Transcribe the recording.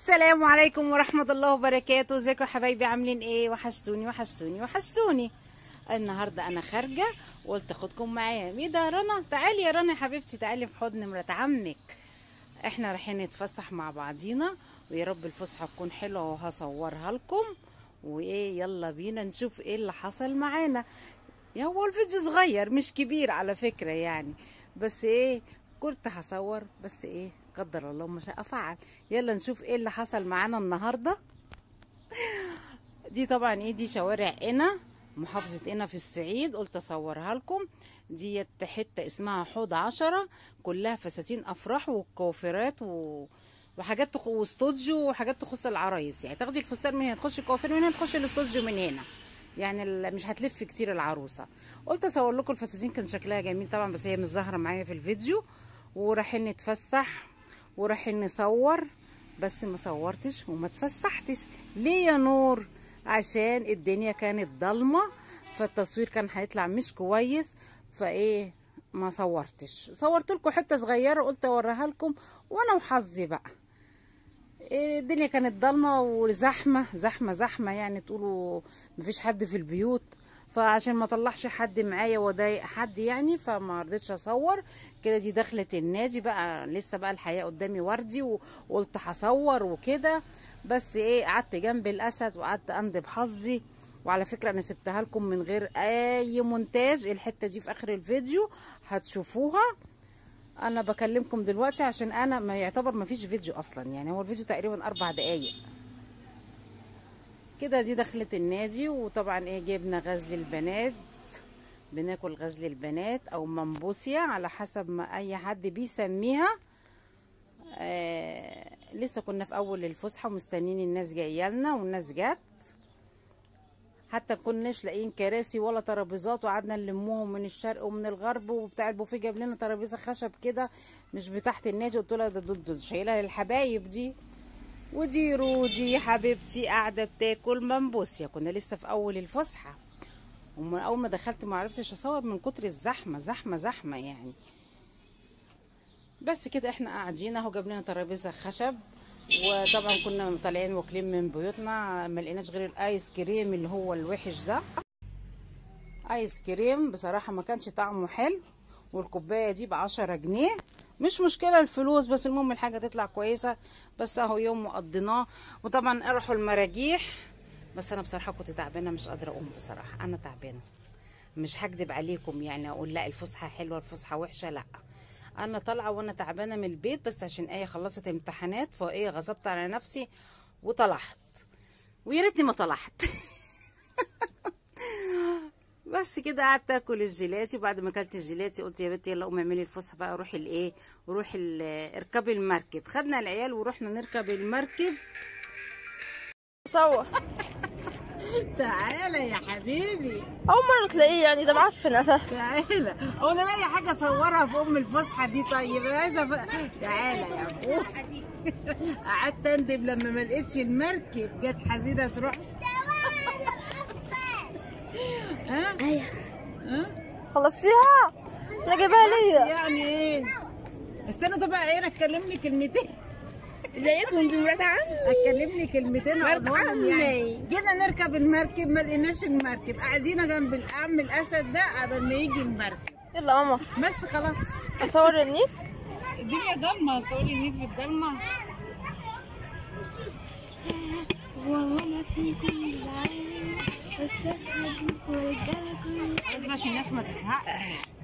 السلام عليكم ورحمة الله وبركاته ازيكم يا حبايبي عاملين ايه وحشتوني وحشتوني وحشتوني النهاردة انا خارجة وقلت اخدكم معايا ايه ده يا رنا تعالي يا رنا يا حبيبتي تعالي في حضن مرات عمك احنا رايحين نتفسح مع بعضينا ويا رب الفسحة تكون حلوة وهصورها لكم وايه يلا بينا نشوف ايه اللي حصل معانا يا هو الفيديو صغير مش كبير على فكرة يعني بس ايه كنت هصور بس ايه قدر الله ما شاء فعل يلا نشوف ايه اللي حصل معانا النهارده دي طبعا ايه دي شوارع قنا محافظة قنا في الصعيد قلت اصورها لكم ديت حتة اسمها حوض عشرة كلها فساتين افراح وكوافيرات و... وحاجات تخ... واستوديو وحاجات تخص العرايس يعني تاخدي الفستان من هنا تخشي الكوافير من هنا تخشي الاستوديو من هنا يعني ال- مش هتلف كتير العروسه قلت اصور لكم الفساتين كان شكلها جميل طبعا بس هي مش ظاهره معايا في الفيديو ورايحين نتفسح ورايحين نصور بس ما صورتش وما اتفسحتش ليه يا نور عشان الدنيا كانت ضلمه فالتصوير كان هيطلع مش كويس فايه ما صورتش صورت لكم حته صغيره قلت اوريها لكم وانا وحظي بقى إيه الدنيا كانت ضلمه وزحمه زحمه زحمه يعني تقولوا مفيش حد في البيوت فعشان ما اطلعش حد معايا واضايق حد يعني فما رضيتش اصور كده دي دخلت النادي بقى لسه بقى الحياه قدامي وردي وقلت هصور وكده بس ايه قعدت جنب الاسد وقعدت اندب حظي وعلى فكره انا سبتها لكم من غير اي مونتاج الحته دي في اخر الفيديو هتشوفوها انا بكلمكم دلوقتي عشان انا ما يعتبر ما فيش فيديو اصلا يعني هو الفيديو تقريبا اربع دقايق كده دي دخلت النادي وطبعا ايه جبنا غزل البنات بناكل غزل البنات او منبوسيا على حسب ما اي حد بيسميها آه لسه كنا في اول الفسحه ومستنيين الناس جايه لنا والناس جت حتى كناش لاقيين كراسي ولا ترابيزات وقعدنا نلموهم من الشرق ومن الغرب وبتاع البوفيه جاب لنا ترابيزه خشب كده مش بتاعت النادي قلت لها ده دول دول شايلها للحبايب دي ودي رودي حبيبتي قاعده بتاكل منبوسيا كنا لسه في اول الفسحه ومن اول ما دخلت ما عرفتش اصور من كتر الزحمه زحمه زحمه يعني بس كده احنا قاعدين اهو جاب لنا ترابيزه خشب وطبعا كنا طالعين واكلين من بيوتنا ما لقيناش غير الايس كريم اللي هو الوحش ده ايس كريم بصراحه ما كانش طعمه حلو والكوبايه دي بعشرة جنيه مش مشكله الفلوس بس المهم الحاجه تطلع كويسه بس اهو يوم مقضيناه وطبعا راحوا المراجيح بس انا بصراحه كنت تعبانه مش قادره اقوم بصراحه انا تعبانه مش هكدب عليكم يعني اقول لا الفسحه حلوه الفسحه وحشه لا انا طالعه وانا تعبانه من البيت بس عشان ايه خلصت امتحانات فايه غصبت على نفسي وطلعت ويا ريتني ما طلعت بس كده قعدت اكل الجيلاتي وبعد ما اكلت الجيلاتي قلت يا بنتي يلا قومي اعملي الفسحه بقى روحي الايه روحي ال- اركبي المركب خدنا العيال ورحنا نركب المركب صور تعالى يا حبيبي اول مره تلاقيه يعني ده معفن اساسا تعالى هو انا لاقي حاجه اصورها في ام الفسحه دي طيب انا عايزه ف... تعالى يا ابو قعدت اندب لما ما لقيتش المركب جت حزينه تروح ها ايوه ها خلصتيها انا جايبها ليا يعني ايه استنوا طب عينك اتكلم لي كلمتين ازيكم انتوا مرات عم اتكلم لي كلمتين مرات أقولهم يعني عمي. جينا نركب المركب ما لقيناش المركب قاعدين جنب العم الاسد ده قبل ما يجي المركب يلا ماما بس خلاص اصور النيل الدنيا ضلمه تقولي مين في الضلمه والله ما في كل عين بس اشهد ورجاله كل لازم عشان الناس ما تزهقش